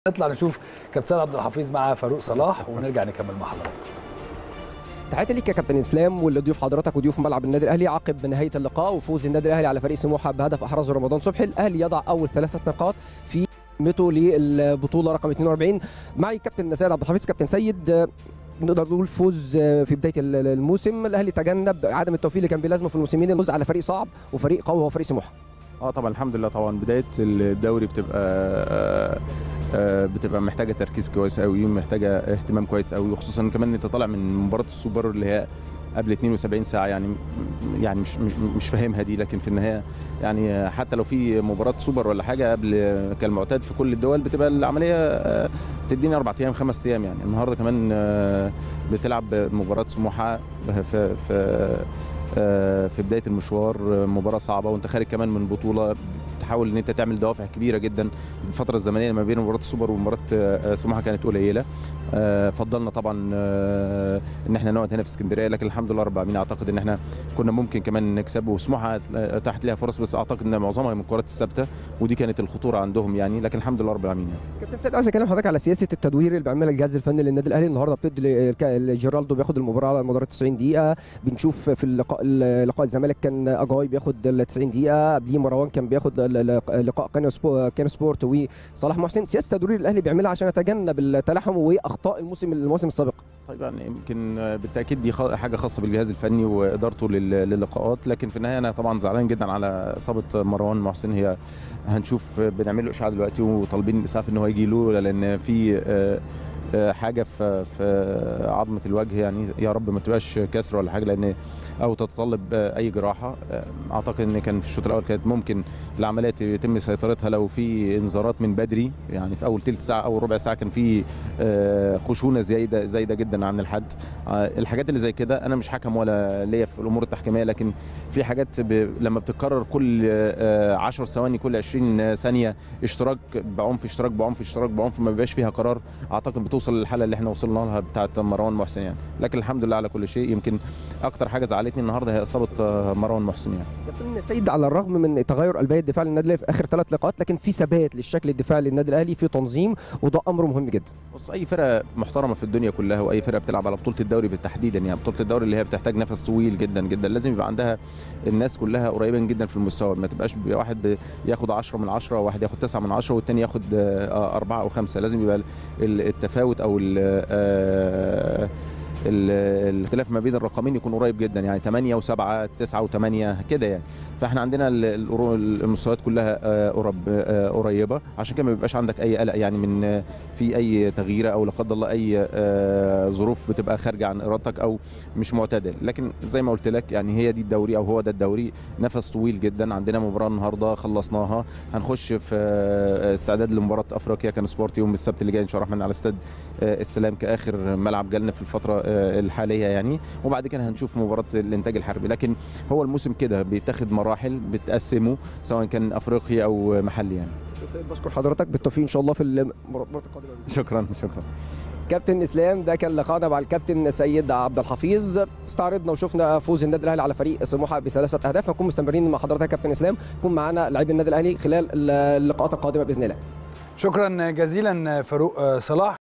نطلع نشوف كابتن عبد الحفيظ مع فاروق صلاح ونرجع نكمل مع حضرتك تحياتي ليك يا كابتن اسلام ولضيوف حضرتك وضيوف ملعب النادي الاهلي عقب نهايه اللقاء وفوز النادي الاهلي على فريق سموحه بهدف احرزه رمضان صبحي الاهلي يضع اول ثلاثه نقاط في مهمته للبطوله رقم 42 معي كابتن سيد عبد الحفيظ كابتن سيد نقدر نقول فوز في بدايه الموسم الاهلي تجنب عدم التوفيق اللي كان بيلازمه في الموسمين الفوز على فريق صعب وفريق قوي هو فريق سموحه اه طبعا الحمد لله طبعا بدايه الدوري بتبقى آه آه بتبقى محتاجه تركيز كويس قوي محتاجه اهتمام كويس قوي وخصوصا كمان ان انت طالع من مباراه السوبر اللي هي قبل 72 ساعه يعني يعني مش مش فاهمها دي لكن في النهايه يعني حتى لو في مباراه سوبر ولا حاجه قبل كالمعتاد في كل الدول بتبقى العمليه تديني اربع ايام خمس ايام يعني النهارده كمان بتلعب مباراه سموحه في في في بدايه المشوار مباراه صعبه وانت خارج كمان من بطوله تحاول ان انت تعمل دوافع كبيره جدا الفتره الزمنيه ما بين مباراه السوبر ومباراه سموحه كانت قليله فضلنا طبعا ان احنا نقعد هنا في اسكندريه لكن الحمد لله رب العالمين اعتقد ان احنا كنا ممكن كمان نكسب وسموحه تحت ليها فرص بس اعتقد ان معظمها من الكرات الثابته ودي كانت الخطوره عندهم يعني لكن الحمد لله رب العالمين كابتن سيد عايز اكلم حضرتك على سياسه التدوير اللي بيعملها الجهاز الفني للنادي الاهلي النهارده بتدي جيرالدو بياخد المباراه على مدار 90 دقيقه بنشوف في اللقاء لقاء الزمالك كان اجاي بياخد ال 90 دقيقه قبليه مروان كان بياخد لقاء كان سبورت وصلاح محسن سياسه تدوير الاهلي بيعملها عشان يتجنب التلاحم واخطاء الموسم المواسم السابقه طيب يعني يمكن بالتاكيد دي حاجه خاصه بالجهاز الفني وادارته للقاءات لكن في النهايه انا طبعا زعلان جدا على اصابه مروان محسن هي هنشوف بنعمل له اشعه دلوقتي وطالبين الاسعاف ان هو يجي له لان في حاجه في في عظمه الوجه يعني يا رب ما تبقاش كسر ولا حاجه لان او تتطلب اي جراحه اعتقد ان كان في الشوط الاول كانت ممكن العمليه يتم سيطرتها لو في انذارات من بدري يعني في اول ثلث ساعه او ربع ساعه كان في خشونه زايده زايده جدا عن الحد الحاجات اللي زي كده انا مش حكم ولا ليا في الامور التحكيميه لكن في حاجات ب... لما بتتكرر كل 10 ثواني كل 20 ثانيه اشتراك بعنف اشتراك بعنف اشتراك بعنف ما بيبقاش فيها قرار اعتقد بتوصل للحاله اللي احنا وصلنا لها بتاعه مروان محسن يعني لكن الحمد لله على كل شيء يمكن اكتر حاجه زعلتني النهارده هي اصابه مروان محسن يعني كابتن سيد على الرغم من تغير البيه الدفاع للنادي الاهلي في اخر ثلاث لقاءات لكن في ثبات للشكل الدفاعي للنادي الاهلي في تنظيم وده امر مهم جدا بص اي فرقه محترمه في الدنيا كلها واي فرقه بتلعب على بطوله الدوري بالتحديدا يعني بطوله الدوري اللي هي بتحتاج نفس طويل جدا جدا لازم يبقى عندها الناس كلها قريبين جدا في المستوى ما تبقاش واحد ياخد 10 من 10 وواحد ياخد 9 من 10 والثاني ياخد 4 او 5 لازم يبقى التفاوت او الاختلاف ما بين الرقمين يكون قريب جدا يعني 8 و7 9 و8 كده يعني فاحنا عندنا المستويات كلها قرب قريبه عشان كده ما بيبقاش عندك اي قلق يعني من في اي تغييره او لا قدر الله اي ظروف بتبقى خارجه عن ارادتك او مش معتدل لكن زي ما قلت لك يعني هي دي الدوري او هو ده الدوري نفس طويل جدا عندنا مباراه النهارده خلصناها هنخش في استعداد لمباراه افريقيا كان سبورت يوم السبت اللي جاي ان شاء الله الرحمن على استاد السلام كاخر ملعب جالنا في الفتره الحاليه يعني وبعد كده هنشوف مباراه الانتاج الحربي لكن هو الموسم كده بيتاخد مراحل بتقسمه سواء كان افريقي او محلي يعني بشكر حضرتك بالتوفيق ان شاء الله في المباراه القادمه شكرا شكرا كابتن اسلام ده كان لقاءنا مع الكابتن سيد عبد الحفيظ استعرضنا وشفنا فوز النادي الاهلي على فريق سموحه بثلاثه اهداف هنكون مستمرين مع حضرتك يا كابتن اسلام يكون معانا لاعبي النادي الاهلي خلال اللقاءات القادمه باذن الله شكرا جزيلا فاروق صلاح